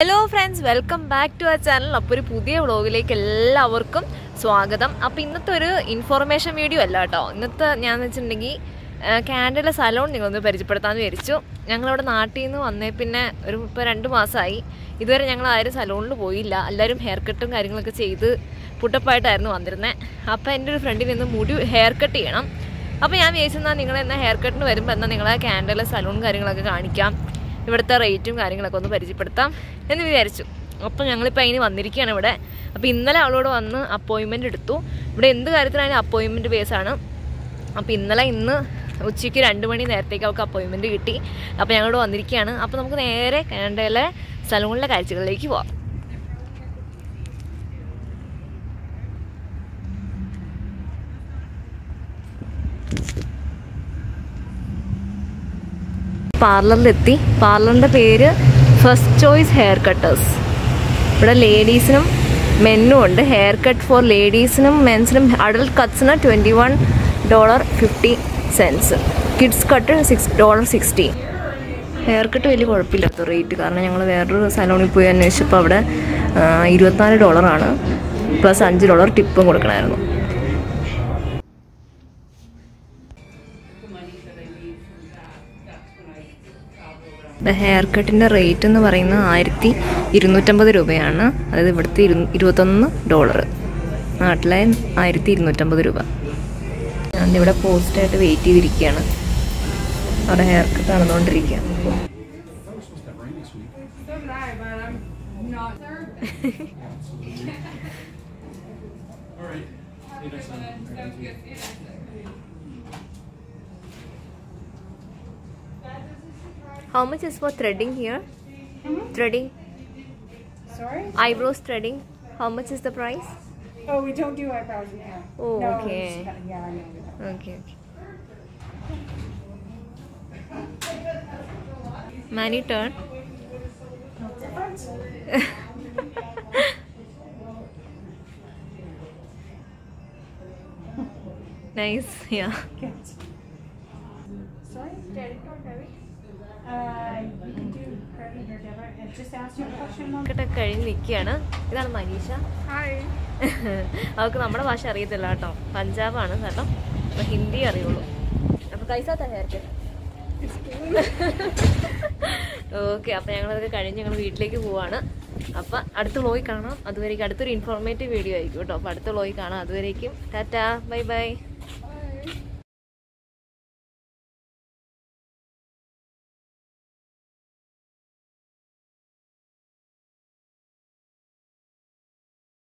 Hello friends welcome back to our channel അപ്പോൾ ഒരു പുതിയ വ്ളോഗിലേക്ക് എല്ലാവർക്കും സ്വാഗതം അപ്പോൾ ഇന്നത്തെ ഒരു ഇൻഫോർമേഷൻ വീഡിയോ അല്ല കേട്ടോ ഇന്നത്തെ ഞാൻ വെച്ചിട്ടുണ്ടെങ്കിൽ കാൻഡല സലോൺ നിങ്ങളൊന്ന് പരിചയപ്പെടുത്താമെന്ന് വിചാരിച്ചു ഞങ്ങളിവിടെ നാട്ടിൽ നിന്ന് വന്നേ പിന്നെ ഒരു ഇപ്പോൾ രണ്ട് മാസമായി ഇതുവരെ ഞങ്ങൾ ആരും സലോണിൽ പോയില്ല എല്ലാവരും ഹെയർ കട്ടും കാര്യങ്ങളൊക്കെ ചെയ്ത് പുട്ടപ്പായിട്ടായിരുന്നു വന്നിരുന്നത് അപ്പോൾ എൻ്റെ ഒരു ഫ്രണ്ടിന് ഇന്ന് മുടി ഹെയർ കട്ട് ചെയ്യണം അപ്പോൾ ഞാൻ വിചാരിച്ചെന്നാൽ നിങ്ങൾ എന്നാൽ ഹെയർ കട്ടിന് വരുമ്പോൾ എന്നാൽ നിങ്ങളെ കാൻഡല സലൂൺ കാര്യങ്ങളൊക്കെ കാണിക്കാം ഇവിടുത്തെ റേറ്റും കാര്യങ്ങളൊക്കെ ഒന്ന് പരിചയപ്പെടുത്താം എന്ന് വിചാരിച്ചു അപ്പോൾ ഞങ്ങളിപ്പോൾ അതിന് വന്നിരിക്കുകയാണ് ഇവിടെ അപ്പോൾ ഇന്നലെ അവളോട് വന്ന് അപ്പോയിൻമെൻ്റ് എടുത്തു ഇവിടെ എന്ത് കാര്യത്തിനായാലും അപ്പോയിൻമെൻറ്റ് ബേസാണ് അപ്പോൾ ഇന്നലെ ഇന്ന് ഉച്ചയ്ക്ക് രണ്ട് മണി നേരത്തേക്ക് അവൾക്ക് അപ്പോയിൻമെൻറ്റ് കിട്ടി അപ്പോൾ ഞങ്ങളോട് വന്നിരിക്കുകയാണ് അപ്പോൾ നമുക്ക് നേരെ കാനഡയിലെ സലൂണിലെ കാഴ്ചകളിലേക്ക് പോവാം പാർലറിലെത്തി പാർലറിൻ്റെ പേര് ഫസ്റ്റ് ചോയ്സ് ഹെയർ കട്ടേഴ്സ് ഇവിടെ ലേഡീസിനും മെന്നും ഉണ്ട് ഹെയർ കട്ട് ഫോർ ലേഡീസിനും മെൻസിനും അഡൽട്ട് കട്ട്സിന് twenty one dollar fifty cents kids cut six dollar sixty haircut വലിയ കുഴപ്പമില്ലാത്ത റേറ്റ് കാരണം ഞങ്ങൾ വേറൊരു സലോണിൽ പോയി അന്വേഷിച്ചപ്പോൾ അവിടെ ആ, ഇരുപത്തിനാല് ഡോളറാണ് പ്ലസ് അഞ്ച് ഡോളർ ടിപ്പും കൊടുക്കണമായിരുന്നു ഹെയർ കട്ടിൻ്റെ റേറ്റ് എന്ന് പറയുന്നത് ആയിരത്തി ഇരുന്നൂറ്റമ്പത് രൂപയാണ് അതായത് ഇവിടുത്തെ ഇരു ഇരുപത്തൊന്ന് ഡോളർ നാട്ടിലെ ആയിരത്തി ഇരുന്നൂറ്റമ്പത് രൂപ ഞാൻ ഇവിടെ പോസ്റ്റായിട്ട് വെയിറ്റ് ചെയ്തിരിക്കുകയാണ് അവിടെ ഹെയർ കട്ട് നടന്നുകൊണ്ടിരിക്കുക How much is for threading here? Threading, Sorry? eyebrows threading. How much is the price? Oh, we don't do eyebrows in here. Oh, no, okay. it's- Yeah, I know. Okay, okay. Many turn. nice, yeah. Good. Sorry? Debit or debit? Uh, you can do credit or debit. And just ask your question, Mom. ഒക്കെ കഴിഞ്ഞ് നിൽക്കുകയാണ് ഇതാണ് Manisha Hi. അവൾക്ക് നമ്മുടെ ഭാഷ അറിയത്തില്ല കേട്ടോ പഞ്ചാബാണ് കേട്ടോ അപ്പൊ ഹിന്ദി അറിയുള്ളൂ അപ്പൊ കൈസാത്ത ഹെയർ ഓക്കെ അപ്പൊ ഞങ്ങളതൊക്കെ കഴിഞ്ഞ് ഞങ്ങൾ വീട്ടിലേക്ക് പോവാണ് അപ്പൊ അടുത്ത വ്ലോഗിൽ കാണാം അതുവരേക്കും അടുത്തൊരു ഇൻഫോർമേറ്റീവ് വീഡിയോ ആയിരിക്കും കേട്ടോ അപ്പൊ അടുത്ത വ്ലോഗിൽ കാണാം അതുവരേക്കും ടാറ്റാ ബൈ ബൈ